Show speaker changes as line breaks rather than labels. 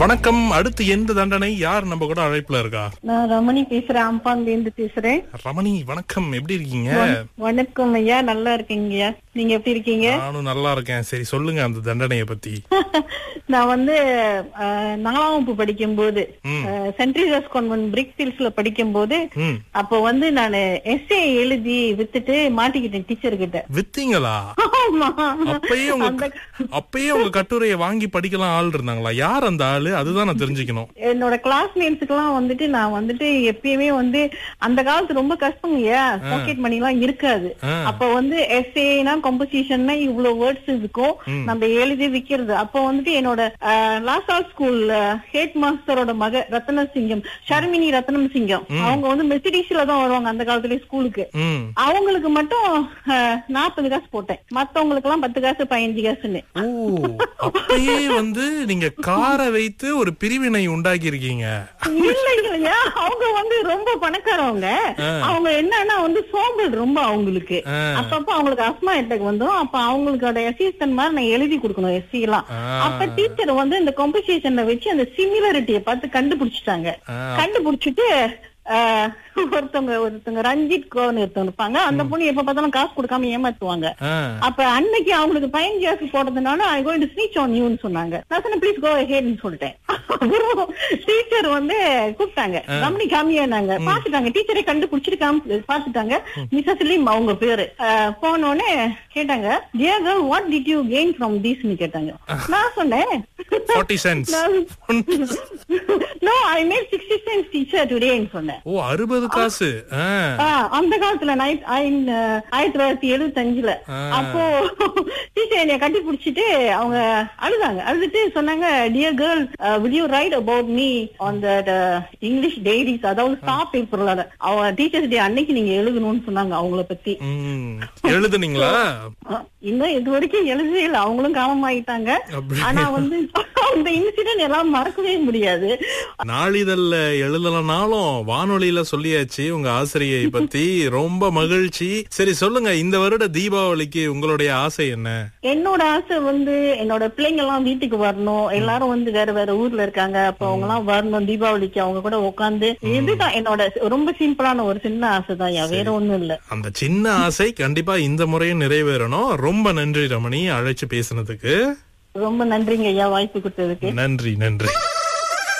வணக்கம் அடுத்து எந்த தண்டனை யார் நம்ம கூட அழைப்புல இருக்கா
நான் ரமணி பேசுறேன் அம்பாங்ல இருந்து பேசுறேன்
ரமணி வணக்கம் எப்படி இருக்கீங்க
வணக்கம் ஐயா நல்லா இருக்கீங்க ஐயா நீங்க எப்படி இருக்கீங்க
நானும் நல்லா இருக்கேன் சரி சொல்லுங்க அந்த தண்டனைய பத்தி
நான் வந்து அஹ், நாலாம் வகுப்பு படிக்கும் போது
ம்.
சென்ட் ரீசர்ஸ் கான்வென்ட் பிரிக் ஹில்ஸ்ல படிக்கும் போது
ம்
அப்போ வந்து நான் எஸ்ஏ எழுதி வித்துட்டு மாட்டிக்கிட்டேன் டீச்சர் கிட்ட
வித்தீங்களா
ஆமா
அப்பயே உங்க
அந்த
அப்பயே உங்க கட்டுரையை வாங்கி படிக்கலாம் ஆள் இருந்தாங்களா யார் அந்த ஆளு அதுதான் நான் தெரிஞ்சுக்கணும்
என்னோட கிளாஸ்மேட்ஸுக்கு எல்லாம் வந்துட்டு நான் வந்துட்டு எப்பயுமே வந்து அந்த காலத்து ரொம்ப கஷ்டம் ஐயா பாக்கெட் மணி எல்லாம் இருக்காது
ஆ.
அப்ப வந்து எஸ்ஏனா கம்போசிஷன்னா இவ்வளவு வேர்ட்ஸ் இருக்கும் நம்ம எழுதி விக்கிறது அப்போ வந்துட்டு என்னோட லாசால் ஸ்கூல் ஹெட் மாஸ்டரோட மக ரத்னசிங்கம் ஷர்மினி ரத்னம் சிங்கம் அவங்க வந்து மெசிடிஸ்ல தான் வருவாங்க அந்த காலத்துலயே ஸ்கூலுக்கு
ம்
அவங்களுக்கு மட்டும் நாற்பது காசு போட்டேன் மத்தவங்களுக்கு எல்லாம் பத்து காசு பதினஞ்சு காசுன்னு
ஓ அப்பயே வந்து நீங்க காரை வைத்து ஒரு பிரிவினை உண்டாக்கி இருக்கீங்க
இல்ல இல்லையா அவங்க வந்து ரொம்ப பணக்காரவங்க அவங்க என்னன்னா வந்து சோம்பல் ரொம்ப அவங்களுக்கு
ஆ.
அப்பப்ப அவங்களுக்கு அஸ்மா அட்டாக் வந்துரும் அப்ப அவங்களுக்கோட அசிஸ்டன்ட் மாதிரி நான் எழுதி கொடுக்கணும் எஸ்சி எல்லாம்
ஆ.
அப்ப டீச்சர் வந்து இந்த காம்படிஷன்ல வச்சு அந்த சிமிலாரிட்டியை பார்த்து கண்டுபிடிச்சிட்டாங்க
ஆ.
கண்டுபிடிச்சிட்டு ஆஹ், ஒருத்தவங்க ஒருத்தவங்க ரஞ்சித் கோன்னு ஒருத்தவங்க இருப்பாங்க அந்த பொண்ணு எப்ப பார்த்தாலும் காசு கொடுக்காம ஏமாத்துவாங்க
ஆ,
அப்ப அன்னைக்கு அவங்களுக்கு பதினஞ்சு காசு போட்டதுனால I going to snitch on யூன்னு சொன்னாங்க நான் சொன்னேன் ப்ளீஸ் கோ ஹேட்னு சொல்லிட்டேன் அப்புறம் டீச்சர் வந்து கூப்பிட்டாங்க ரமணி காமியானாங்க பாத்துட்டாங்க டீச்சரை கண்டுபிடிச்சிட்டு காமி பாத்துட்டாங்க மிஸ்ஸஸ் லிம் அவங்க பேரு அஹ், போனோடனே கேட்டாங்க dear girl what did you gain from தீஸ்னு கேட்டாங்க நான் சொன்னேன்
40 cents.
No I made sixty cents teacher டுடேன்னு சொன்னேன்
ஓ அறுபது காசு ஆ,
ஆ, அந்த காலத்துல நைட் ஆயிரத்தி தொள்ளாயிரத்தி எழுபத்தஞ்சுல
ஆ.
அப்போ டீச்சர் என்னைய கட்டி பிடிச்சிட்டு அவங்க அழுதாங்க அழுதுட்டு சொன்னாங்க dear girl will you write about me on the English diaries அதாவது ஸ்டாப் பேப்பர்ல அவங்க டீச்சர்ஸ் டே அன்னைக்கு நீங்க எழுதணும்னு சொன்னாங்க அவங்கள பத்தி
ம். எழுதுனீங்களா
ஆ, இன்னும் இது வரைக்கும் எழுதவே இல்லை அவங்களும் காலமாயிட்டாங்க
அப்படியா?
ஆனா வந்து அந்த இன்சிடென்ட் எல்லாம் மறக்கவே முடியாது
நாளிதழ்ல எழுதலனாலும் வானொலியில சொல்லியாச்சு உங்க ஆசிரியை பத்தி ரொம்ப மகிழ்ச்சி சரி சொல்லுங்க இந்த வருட தீபாவளிக்கு உங்களுடைய ஆசை என்ன
என்னோட ஆசை வந்து என்னோட பிள்ளைங்க எல்லாம் வீட்டுக்கு வரணும் எல்லாரும் வந்து வேற வேற ஊர்ல இருக்காங்க அப்ப அவங்க எல்லாம் வரணும் தீபாவளிக்கு அவங்க கூட உட்காந்து இதுதான் என்னோட ரொம்ப சிம்பிளான ஒரு சின்ன ஆசை தான் வேற ஒண்ணும் இல்ல
அந்த சின்ன ஆசை கண்டிப்பா இந்த முறையும் நிறைவேறணும் ரொம்ப நன்றி ரமணி அழைச்சு பேசுனதுக்கு
ரொம்ப நன்றிங்க ஐயா வாய்ப்பு கொடுத்ததுக்கு
நன்றி நன்றி